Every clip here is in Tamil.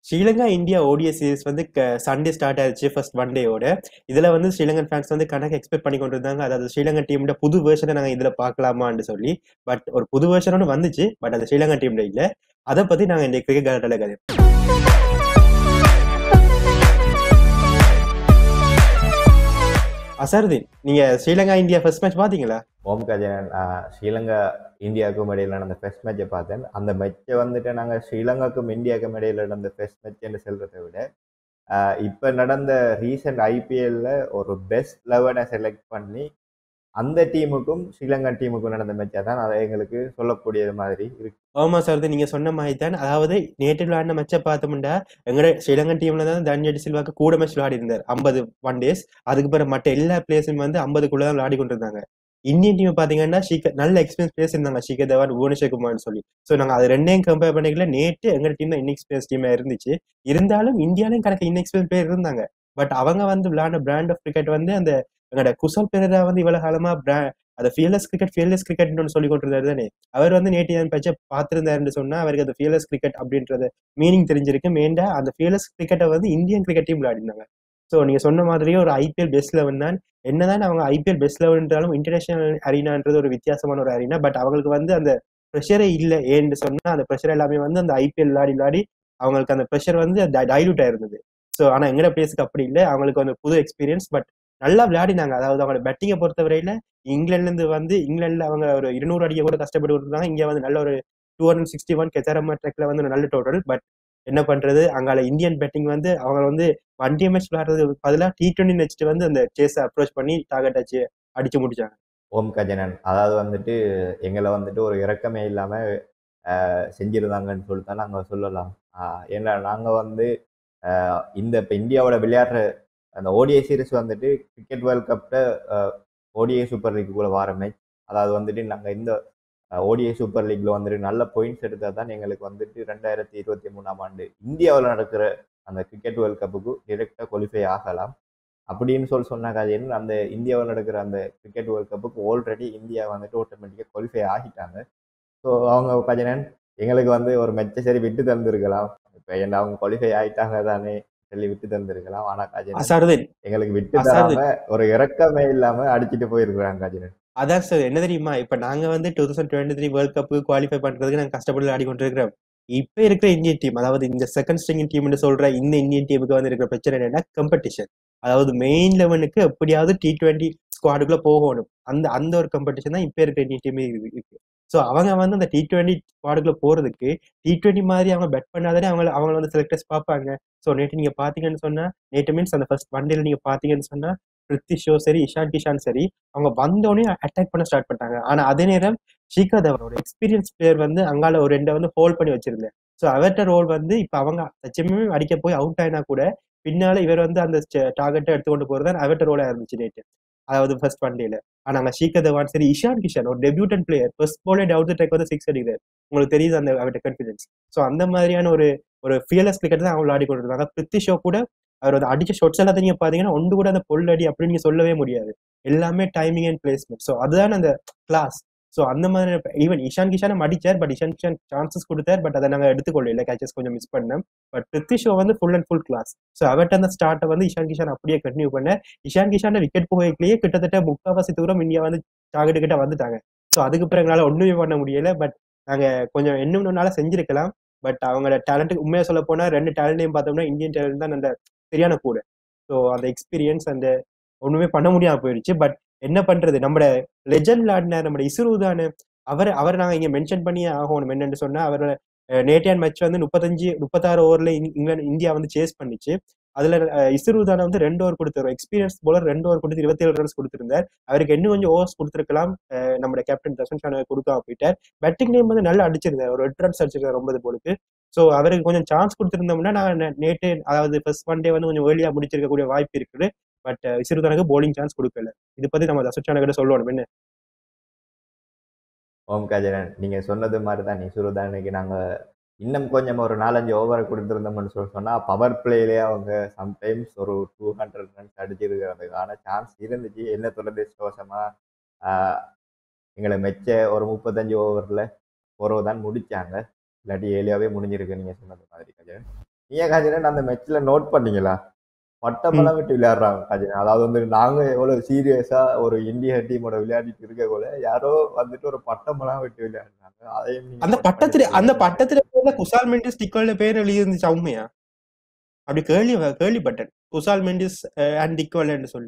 ஸ்ரீலங்கா இந்தியா ஓடிஐ சீரிஸ் வந்து சண்டே ஸ்டார்ட் ஆயிடுச்சு ஃபர்ஸ்ட் ஒன் டேயோட இதுல வந்து ஸ்ரீலங்கன் ஃபேன்ஸ் வந்து கணக்கு எக்ஸ்பெக்ட் பண்ணி கொண்டு இருந்தாங்க அதாவது ஸ்ரீலங்கன் டீமோட புது வேர்ஷனை நாங்க இதுல பார்க்கலாமான்னு சொல்லி பட் ஒரு புது வேர்ஷனோட வந்துச்சு பட் அது ஸ்ரீலங்கா டீம்ல இல்ல அதை பத்தி நாங்க இந்த கிரிக்கெட் கலட்டல கதை அசருதீன் நீங்க ஸ்ரீலங்கா இந்தியா ஃபர்ஸ்ட் மேட்ச் பாத்தீங்களா ஓம் கஜனன் ஸ்ரீலங்கா இந்தியாவுக்கும் இடையில நடந்த ஃபர்ஸ்ட் மேட்சை பார்த்தேன் அந்த மேட்சை வந்துட்டு நாங்கள் ஸ்ரீலங்காக்கும் இந்தியாவுக்கும் இடையில நடந்த ஃபர்ஸ்ட் மேட்ச்னு சொல்கிறத விட இப்போ நடந்த ரீசெண்ட் ஐபிஎல்ல ஒரு பெஸ்ட் லெவனை செலக்ட் பண்ணி அந்த டீமுக்கும் ஸ்ரீலங்கா டீமுக்கும் நடந்த மேட்சை தான் அதை எங்களுக்கு சொல்லக்கூடியது மாதிரி இருக்கு ஆமா சார் நீங்க சொன்ன மாதிரி தான் அதாவது நேற்று விளையாடின மேட்சை பார்த்தோம்னா எங்கட ஸ்ரீலங்கன் டீம்ல தான் தன்யடி சில்வாக்கு கூட மேட்ச் விளையாடி இருந்தார் ஐம்பது ஒன் டேஸ் அதுக்கு பிறகு மற்ற எல்லா பிளேஸும் வந்து ஐம்பதுக்குள்ள தான் விளையாடி கொண்டு இருந்தாங்க இந்தியன் டீம் பாத்தீங்கன்னா ஷீக்க நல்ல எக்ஸ்பீரியன்ஸ் பிளேஸ் இருந்தாங்க ஷீகர் தவான் புவனேஸ்வர்குமார்னு சொல்லி ஸோ நாங்க அது ரெண்டையும் கம்பேர் பண்ணிக்கல நேற்று எங்க டீம் தான் இன்எக்ஸ்பீரியன்ஸ் டீமா இருந்துச்சு இருந்தாலும் இந்தியாலையும் கணக்கு இன்எக்ஸ்பீரியன்ஸ் பிளேயர் இருந்தாங்க பட் அவங்க வந்து விளையாட பிராண்ட் ஆஃப் கிரிக்கெட் வந்து அந்த எங்களோட குசல் பெரரா வந்து இவ்வளவு காலமா அந்த ஃபியர்லெஸ் கிரிக்கெட் ஃபியர்லெஸ் கிரிக்கெட்னு சொல்லி கொண்டிருந்தாரு தானே அவர் வந்து நேற்று பட்ச பார்த்திருந்தாருன்னு சொன்னா அவருக்கு அந்த ஃபியர்லெஸ் கிரிக்கெட் அப்படின்றது மீனிங் தெரிஞ்சிருக்கு மெயின்டா அந்த ஃபியர்லெஸ் கிரிக்கெட்டை வந்து இந்தியன் கிரிக்கெட் டீம் விளையாடினாங்க ஸோ நீங்க சொன்ன மாதிரியே ஒரு ஐபிஎல் பெஸ்ட் லெவன் தான் என்னதான் அவங்க ஐபிஎல் பெஸ்ட் லெவன்ன்றாலும் இன்டர்நேஷனல் அரீனான்றது ஒரு வித்தியாசமான ஒரு அரீனா பட் அவங்களுக்கு வந்து அந்த ப்ரெஷரே இல்லை ஏன்னு சொன்னா அந்த ப்ரெஷர் எல்லாமே வந்து அந்த ஐபிஎல் விளையாடி விளையாடி அவங்களுக்கு அந்த ப்ரெஷர் வந்து டைலூட் ஆயிருந்தது ஸோ ஆனா எங்கட பிளேஸ்க்கு அப்படி இல்லை அவங்களுக்கு வந்து புது எக்ஸ்பீரியன்ஸ் பட் நல்லா விளையாடினாங்க அதாவது அவங்களோட பேட்டிங்கை பொறுத்தவரையில இங்கிலாந்துல இருந்து வந்து இங்கிலாந்துல அவங்க ஒரு இருநூறு அடியை கூட கஷ்டப்பட்டு இருந்தாங்க இங்க வந்து நல்ல ஒரு டூ ஹண்ட்ரட் சிக்ஸ்டி ஒன் கெச்சாரமா ட்ரெக்ல வந்து நல்ல டோட்டல் பட் என்ன பண்றது அங்கால இந்தியன் பேட்டிங் வந்து அவங்க வந்து ஒன் டே மேட்ச் விளையாடுறது பதிலாக டி டுவெண்ட்டி நெக்ஸ்ட் வந்து அந்த சேஸை அப்ரோச் பண்ணி டார்கெட் அடிச்சு அடிச்சு முடிச்சாங்க ஓம் கஜனன் அதாவது வந்துட்டு எங்களை வந்துட்டு ஒரு இறக்கமே இல்லாம செஞ்சிருந்தாங்கன்னு சொல்லிட்டு தான் நாங்கள் சொல்லலாம் ஏன்னா நாங்கள் வந்து இந்த இப்போ இந்தியாவோட விளையாடுற அந்த ஓடிஐ சீரிஸ் வந்துட்டு கிரிக்கெட் வேர்ல்ட் கப்பில் ஓடிஐ சூப்பர் லீக்குள்ள வார மேட்ச் அதாவது வந்துட்டு நாங்கள் இந்த ஓடிஐ சூப்பர் லீக்ல வந்துட்டு நல்ல பாயிண்ட்ஸ் எடுத்தால் தான் எங்களுக்கு வந்துட்டு ரெண்டாயிரத்தி இருபத்தி மூணாம் ஆண்டு இந்தியாவில் நடக்கிற அந்த கிரிக்கெட் வேர்ல்ட் கப்புக்கு டிரெக்டாக குவாலிஃபை ஆகலாம் அப்படின்னு சொல்லி சொன்னாங்க அது என்ன அந்த இந்தியாவில் நடக்கிற அந்த கிரிக்கெட் வேர்ல்ட் கப்புக்கு ஆல்ரெடி இந்தியா வந்துட்டு ஆட்டோமேட்டிக்காக குவாலிஃபை ஆகிட்டாங்க ஸோ அவங்க கஜனன் எங்களுக்கு வந்து ஒரு மெச்ச சரி விட்டு தந்திருக்கலாம் இப்போ என்ன அவங்க குவாலிஃபை ஆகிட்டாங்க தானே சொல்லி விட்டு தந்திருக்கலாம் ஆனா கஜனன் எங்களுக்கு விட்டு தராம ஒரு இறக்கமே இல்லாம அடிச்சுட்டு போயிருக்கிறாங்க கஜனன் அதான் சார் என்ன தெரியுமா இப்ப நாங்க வந்து two thousand twenty three world cup qualify பண்றதுக்கு நாங்க கஷ்டப்பட்டு ஆடி கொண்டிருக்கிறோம் இப்ப இருக்கிற இந்தியன் டீம் அதாவது இந்த செகண்ட் ஸ்ட்ரிங் டீம்னு சொல்ற இந்த இந்தியன் டீமுக்கு வந்து இருக்கிற பிரச்சனை என்னன்னா கம்பெடிஷன் அதாவது மெயின் லெவனுக்கு எப்படியாவது டி டுவெண்ட்டி ஸ்குவாடுக்குள்ள போகணும் அந்த அந்த ஒரு கம்பெடிஷன் தான் இப்ப இருக்கிற இந்தியன் டீம் இருக்கு ஸோ அவங்க வந்து அந்த டி டுவெண்ட்டி ஸ்குவாடுக்குள்ள போறதுக்கு டி டுவெண்ட்டி மாதிரி அவங்க பெட் பண்ணாதானே அவங்க அவங்க வந்து செலக்டர்ஸ் பார்ப்பாங்க ஸோ நேற்று நீங்க பாத்தீங்கன்னு சொன்னா நேற்று மீன்ஸ் அந்த ஃபர்ஸ்ட் ஒன் டேல நீங்க பாத்தீங்கன்னு சொன்னா பிரித்திஷோ சரி இஷான் கிஷான் சரி அவங்க வந்தோடனே அட்டாக் பண்ண ஸ்டார்ட் பண்ணிட்டாங்க ஆனா அதே நேரம் ஷிகா தவன் ஒரு எக்ஸ்பீரியன்ஸ் பிளேயர் வந்து அங்கால ஒரு ரெண்டை வந்து ஹோல்ட் பண்ணி வச்சிருந்தேன் ஸோ அவர்கிட்ட ரோல் வந்து இப்ப அவங்க லட்சமே அடிக்க போய் அவுட் ஆயினா கூட பின்னால இவர் வந்து அந்த டார்கெட்டை எடுத்துக்கொண்டு போறது அவர்கிட்ட ரோலா இருந்துச்சு நேற்று அதாவது ஃபர்ஸ்ட் ஒன் டேல ஆனா அங்க ஷீகா தவான் சரி இஷான் கிஷான் ஒரு டெபியூட்டன் பிளேயர் ஃபர்ஸ்ட் போலே டவுட் ட்ரெக் வந்து சிக்ஸ் அடிக்கிறார் உங்களுக்கு தெரியுது அந்த அவர்கிட்ட கான்ஃபிடன்ஸ் ஸோ அந்த மாதிரியான ஒரு ஒரு ஃபியர்லெஸ் கிரிக்கெட் தான் அவங்க விளையாடி கொண்டு இருந்தாங்க பிரித்திஷோ கூட அவர் வந்து அடிச்ச ஷாட்ஸ் எல்லாத்தையும் நீங்க பாத்தீங்கன்னா ஒன்று கூட அந்த பொல்லடி அப்படின்னு நீங்க சொல்லவே முடியாது எல்லாமே டைமிங் அண்ட் பிளேஸ்மெண்ட் ஸோ அதுதான் அந்த கிளாஸ் ஸோ அந்த மாதிரி ஈவன் இஷான் கிஷானும் அடிச்சார் பட் இஷான் கிஷான் சான்சஸ் கொடுத்தார் பட் அதை நாங்கள் எடுத்துக்கொள்ள இல்லை கேச்சஸ் கொஞ்சம் மிஸ் பண்ணோம் பட் பிரித்தி ஷோ வந்து full and full class so அவர்கிட்ட அந்த ஸ்டார்ட்டை வந்து இஷான் கிஷான் அப்படியே கண்டினியூ பண்ண இஷான் கிஷான் விக்கெட் போகையிலேயே கிட்டத்தட்ட முக்காவாசி தூரம் இந்தியா வந்து டார்கெட் கிட்ட வந்துட்டாங்க ஸோ அதுக்கு பிறகு எங்களால் ஒன்றுமே பண்ண முடியல பட் நாங்கள் கொஞ்சம் இன்னும் ஒன்னால செஞ்சிருக்கலாம் பட் அவங்களோட டேலண்ட்டுக்கு உண்மையாக சொல்ல போனால் ரெண்டு டேலண்ட்டையும் பார்த்தோம்னா இந்தியன் டேலண்ட் தான் அந்த சரியான கூட ஸோ அந்த எக்ஸ்பீரியன்ஸ் அந்த ஒண்ணுமே பண்ண முடியாம போயிடுச்சு பட் என்ன பண்றது நம்ம லெஜண்ட் விளையாடின நம்ம இசுரு தானே அவர் அவர் நாங்க இங்க மென்ஷன் பண்ணியே ஆகணும் என்னன்னு சொன்னா அவர் நேட்டியான் மேட்ச் வந்து முப்பத்தஞ்சு முப்பத்தாறு ஓவர்ல இங்கிலாந்து இந்தியா வந்து சேஸ் பண்ணிச்சு அதுல இசுரு தானே வந்து ரெண்டு ஓவர் கொடுத்தாரு எக்ஸ்பீரியன்ஸ் போலர் ரெண்டு ஓவர் கொடுத்து இருபத்தி ஏழு ரன்ஸ் கொடுத்திருந்தார் அவருக்கு இன்னும் கொஞ்சம் ஓவர்ஸ் கொடுத்துருக்கலாம் நம்ம கேப்டன் தர்ஷன் ஷான கொடுக்காம போயிட்டார் பேட்டிங் நேம் வந்து நல்லா அடிச்சிருந்தார் ஒரு எட்டு ரன்ஸ் அடிச்சிருக்காரு ஒன்பது போலுக்கு ஸோ அவருக்கு கொஞ்சம் சான்ஸ் கொடுத்துருந்தோம்னா நான் நேற்று அதாவது ஃபர்ஸ்ட் ஒன் டே வந்து கொஞ்சம் ஏர்லியா முடிச்சிருக்கக்கூடிய வாய்ப்பு இருக்குது பட் இசிறுதனுக்கு போலிங் சான்ஸ் கொடுக்கல இது பத்தி நம்ம தசுச்சான கிட்ட சொல்லணும் என்ன ஓம் கஜனன் நீங்க சொன்னது மாதிரி தான் இசுருதானுக்கு நாங்க இன்னும் கொஞ்சம் ஒரு நாலஞ்சு ஓவரை கொடுத்துருந்தோம்னு சொல்லி சொன்னா பவர் பிளேலேயே அவங்க சம்டைம்ஸ் ஒரு டூ ஹண்ட்ரட் ரன்ஸ் அடிச்சிருக்கிறதுக்கான சான்ஸ் இருந்துச்சு என்ன துரதிருஷ்டவசமா எங்களை மெச்ச ஒரு முப்பத்தஞ்சு ஓவரில் தான் முடிச்சாங்க இல்லாட்டி ஏலியாவே முடிஞ்சிருக்கு நீங்க சொன்னது மாதிரி கஜன் நீங்க கஜினன் அந்த மேட்ச்ல நோட் பண்ணீங்களா பட்டமெல்லாம் விட்டு விளையாடுறாங்க கஜினன் அதாவது வந்து நாங்க எவ்வளவு சீரியஸா ஒரு இந்திய டீமோட விளையாடிட்டு இருக்க கூட யாரோ வந்துட்டு ஒரு பட்டமெல்லாம் விட்டு விளையாடுறாங்க அதையும் நீங்க அந்த note பட்டத்துல பண்ணிருக்கீங்க. அந்த பட்டத்துல பேர்ல குசால் மெண்டிஸ் டிக்கோல பேர் எழுதி இருந்துச்சு உண்மையா அப்படி கேள்வி கேள்விப்பட்டேன் குசால் மெண்டிஸ் அண்ட் டிக்கோலன்னு சொல்லி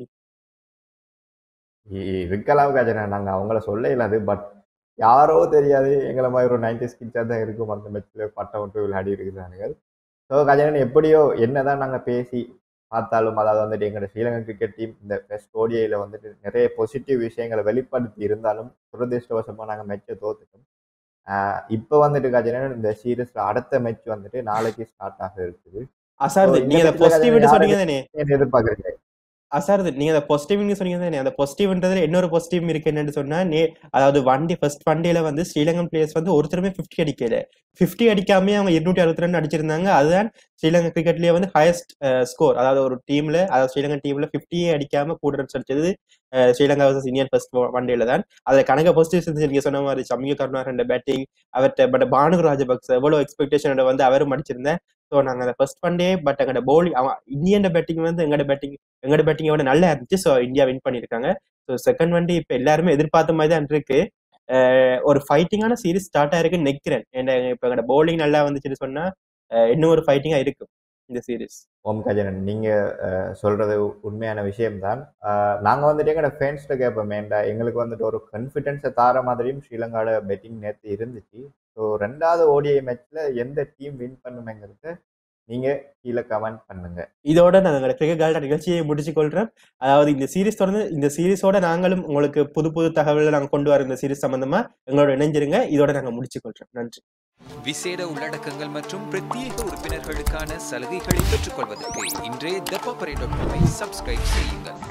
இ- இருக்கலாம் கஜனா நாங்க அவங்கள சொல்ல இல்லாது பட் யாரோ தெரியாது எங்களை மாதிரி ஒரு நைன்டி ஸ்கிட்ஸாக தான் இருக்கும் அந்த மேட்ச்ல பட்டம் விட்டு விளையாடி இருக்கிறார்கள் ஸோ கஜனன் எப்படியோ என்னதான் நாங்க பேசி பார்த்தாலும் அதாவது வந்துட்டு எங்களோட ஸ்ரீலங்கா கிரிக்கெட் டீம் இந்த பெஸ்ட் ஓடிஐல வந்துட்டு நிறைய பாசிட்டிவ் விஷயங்களை வெளிப்படுத்தி இருந்தாலும் துரதிருஷ்டவசமா நாங்க மேட்சை தோத்துட்டோம் ஆஹ் இப்போ வந்துட்டு கஜனன் இந்த சீரீஸ்ல அடுத்த மேட்ச் வந்துட்டு நாளைக்கு ஸ்டார்ட் ஆக இருக்குது அசார்து So, இந்த நீங்க அந்த matchல பாசிட்டிவ் யாரு- சொன்னீங்க தானே என்ன எதிர்பார்க்குறீங்க அசார்து நீங்க அந்த பாசிட்டிவ்னு சொன்னீங்க தானே அந்த பாசிட்டிவ்ன்றதுல இன்னொரு பாசிட்டிவ் இருக்கு என்னன்னு சொன்னா நே அதாவது ஒன் டே ஃபர்ஸ்ட் ஒன் டேல வந்து ஸ்ரீலங்கன் பிளேயர்ஸ் வந்து ஒருத்தருமே 50 அடிக்கல 50 அடிக்காம அவங்க இருநூற்றி அறுபத்தி ரெண்டு அடிச்சிருந்தாங்க அதுதான் ஸ்ரீலங்கா கிரிக்கெட்லயே வந்து ஹையஸ்ட் ஸ்கோர் அதாவது ஒரு டீம்ல அதாவது ஸ்ரீலங்கன் டீம்ல 50 அடிக்காம கூட ரன்ஸ் அடிச்சது ah, Sri Lanka versus Indian first one டேல தான் அதுல கணக்க பாசிட்டிவ்ஸ் இருந்துச்சு நீங்க சொன்ன மாதிரி சமிக கருணாகரன் பேட்டிங் அவர்கிட்ட பட் பானு ராஜபக்ச எவ்வளவு எக்ஸ்பெக்டேஷனோட வந்து அவரும் அடிச்சிருந்தேன் ஸோ நாங்க அந்த ஃபர்ஸ்ட் ஒன் டே பட் எங்களோட பவுலிங் அவன் இந்தியன் பேட்டிங் வந்து எங்களோட பேட்டிங் எங்களோட பேட்டிங் விட நல்லா இருந்துச்சு ஸோ இந்தியா வின் பண்ணியிருக்காங்க ஸோ செகண்ட் ஒன் டே இப்போ எல்லாருமே எதிர்பார்த்த மாதிரி தான் இருக்கு அஹ் ஒரு ஃபைட்டிங்கான சீரிஸ் ஸ்டார்ட் ஆயிருக்குன்னு நினைக்கிறேன் ஏன்னா இப்போ எங்களோட பவுலிங் நல்லா வந்துச்சுன்னு சொன்னா அஹ் இன்னும் ஒரு ஃபைட்டிங்கா இருக்கும் இந்த சீரிஸ் ஓம் கஜனன் நீங்க அஹ், சொல்றது உண்மையான விஷயம்தான் அஹ், நாங்க வந்துட்டு எங்களோட ஃபேன்ஸ்ட கேட்போம் ஏன்டா எங்களுக்கு வந்துட்டு ஒரு கான்ஃபிடென்ஸை தார மாதிரியும் ஸ்ரீலங்காவோட பெட்டிங் நேற்று இருந்துச்சு ஸோ ரெண்டாவது ஓடிஐ மேட்ச்ல எந்த டீம் வின் பண்ணுமேங்கிறத நீங்க கீழே கமெண்ட் பண்ணுங்க இதோட நான் எங்களோட கிரிக்கெட் கால்ட நிகழ்ச்சியை முடிச்சு கொள்றேன் அதாவது இந்த சீரிஸ் தொடர்ந்து இந்த சீரிஸோட நாங்களும் உங்களுக்கு புது புது தகவல்களை நாங்கள் கொண்டு வர இந்த சீரிஸ் சம்பந்தமா எங்களோட இணைஞ்சிருங்க இதோட நாங்கள் முடிச்சு கொள்றோம் நன்றி விசேட உள்ளடக்கங்கள் மற்றும் பிரத்யேக உறுப்பினர்களுக்கான சலுகைகளை பெற்றுக்கொள்வதற்கு இன்றே தப்பாப்பரை டாட் காமை சப்ஸ்கிரைப் செய்யுங்கள்